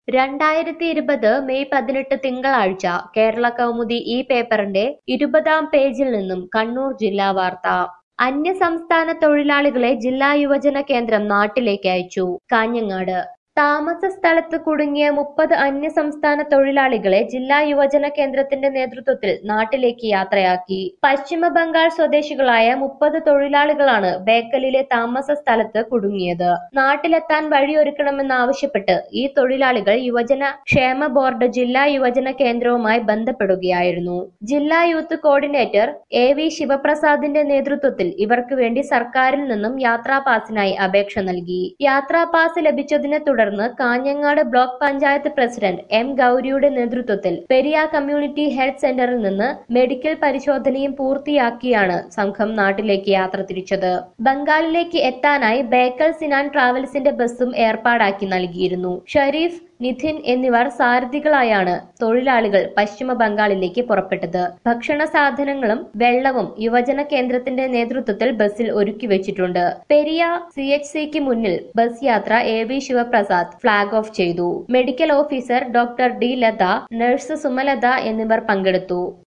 രണ്ടായിരത്തി ഇരുപത് മെയ് പതിനെട്ട് തിങ്കളാഴ്ച കേരള കൗമുദി ഈ പേപ്പറിന്റെ ഇരുപതാം പേജിൽ നിന്നും കണ്ണൂർ ജില്ലാ വാർത്ത അന്യസംസ്ഥാന തൊഴിലാളികളെ ജില്ലാ യുവജന കേന്ദ്രം നാട്ടിലേക്ക് അയച്ചു കാഞ്ഞങ്ങാട് താമസ സ്ഥലത്ത് കുടുങ്ങിയ മുപ്പത് അന്യസംസ്ഥാന തൊഴിലാളികളെ ജില്ലാ യുവജന കേന്ദ്രത്തിന്റെ നേതൃത്വത്തിൽ നാട്ടിലേക്ക് യാത്രയാക്കി പശ്ചിമ ബംഗാൾ സ്വദേശികളായ മുപ്പത് തൊഴിലാളികളാണ് ബേക്കലിലെ താമസ സ്ഥലത്ത് കുടുങ്ങിയത് നാട്ടിലെത്താൻ വഴിയൊരുക്കണമെന്നാവശ്യപ്പെട്ട് ഈ തൊഴിലാളികൾ യുവജന ക്ഷേമ ബോർഡ് ജില്ലാ യുവജന കേന്ദ്രവുമായി ബന്ധപ്പെടുകയായിരുന്നു ജില്ലാ യൂത്ത് കോർഡിനേറ്റർ എ വി ശിവപ്രസാദിന്റെ നേതൃത്വത്തിൽ ഇവർക്ക് വേണ്ടി സർക്കാരിൽ നിന്നും യാത്രാ പാസിനായി അപേക്ഷ നൽകി യാത്രാ പാസ് ലഭിച്ചതിനെ തുടർന്ന് Kanhangad block panchayat president M ഗൗരിയുടെ നേതൃത്വത്തിൽ പെരിയ കമ്മ്യൂണിറ്റി ഹെൽത്ത് സെന്ററിൽ നിന്ന് മെഡിക്കൽ പരിശോധനയും പൂർത്തിയാക്കിയാണ് സംഘം നാട്ടിലേക്ക് യാത്ര തിരിച്ചത് ബംഗാളിലേക്ക് എത്താനായി ബേക്കൽ സിനാൻ ട്രാവൽസിന്റെ ബസ്സും ഏർപ്പാടാക്കി നൽകിയിരുന്നു ഷരീഫ് നിധിൻ എന്നിവർ സാരഥികളായാണ് തൊഴിലാളികൾ പശ്ചിമ ബംഗാളിലേക്ക് പുറപ്പെട്ടത് ഭക്ഷണ സാധനങ്ങളും വെള്ളവും യുവജന കേന്ദ്രത്തിന്റെ നേതൃത്വത്തിൽ ബസ്സിൽ ഒരുക്കി വെച്ചിട്ടുണ്ട് പെരിയ സി എച്ച് സിക്ക് മുന്നിൽ ബസ് യാത്ര A V Sivaprasad flag off ചെയ്തു medical officer doctor D Latha nurse Sumalatha എന്നിവർ പങ്കെടുത്തു